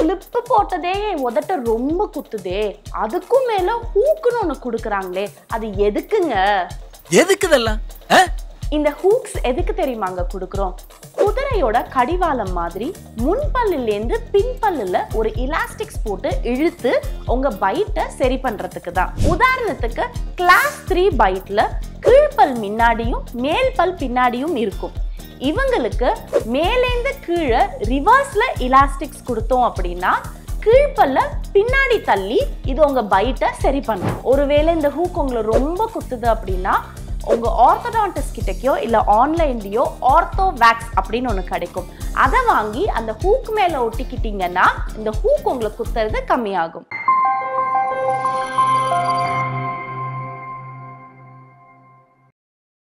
Clip போட்டதே என் உதட்ட ரொம்ப குத்துதே அதுக்கும் மேல ஹூக்குன்னு ஒண்ணு கொடுக்குறாங்களே அது எதுக்குங்க எதுக்கு இதெல்லாம் ஆ? இந்த ஹூக்ஸ் எதுக்கு தெரியுமாங்க கொடுக்குறோம் குதிரையோட கடிவாளம் மாதிரி முன்பல்லுலேருந்து பின்பல்லுல ஒரு இலாஸ்டிக்ஸ் போட்டு இழுத்து உங்க பைட்டை சரி பண்றதுக்கு தான் உதாரணத்துக்கு கிளாஸ் த்ரீ பைட்ல கீழ்ப்பல் முன்னாடியும் மேல் பல் பின்னாடியும் இருக்கும் இவங்களுக்கு மேலேந்து கீழே ரிவர்ஸ்ல இலாஸ்டிக்ஸ் கொடுத்தோம் அப்படின்னா கீழ்ப்பல்ல பின்னாடி தள்ளி இது உங்க பைட்டை சரி பண்ணும் ஒருவேளை இந்த ஹூக் உங்களை ரொம்ப குத்துது அப்படின்னா உங்க ஆர்த்தடான்டிஸ்ட் கிட்டக்கோ இல்ல ஆன்லைன்லயோ ஆர்த்தோ வேக்ஸ் அப்படின்னு ஒன்று கிடைக்கும் அதை வாங்கி அந்த ஹூக் மேல ஒட்டிக்கிட்டீங்கன்னா இந்த ஹூக் உங்களுக்கு குத்துறது கம்மியாகும்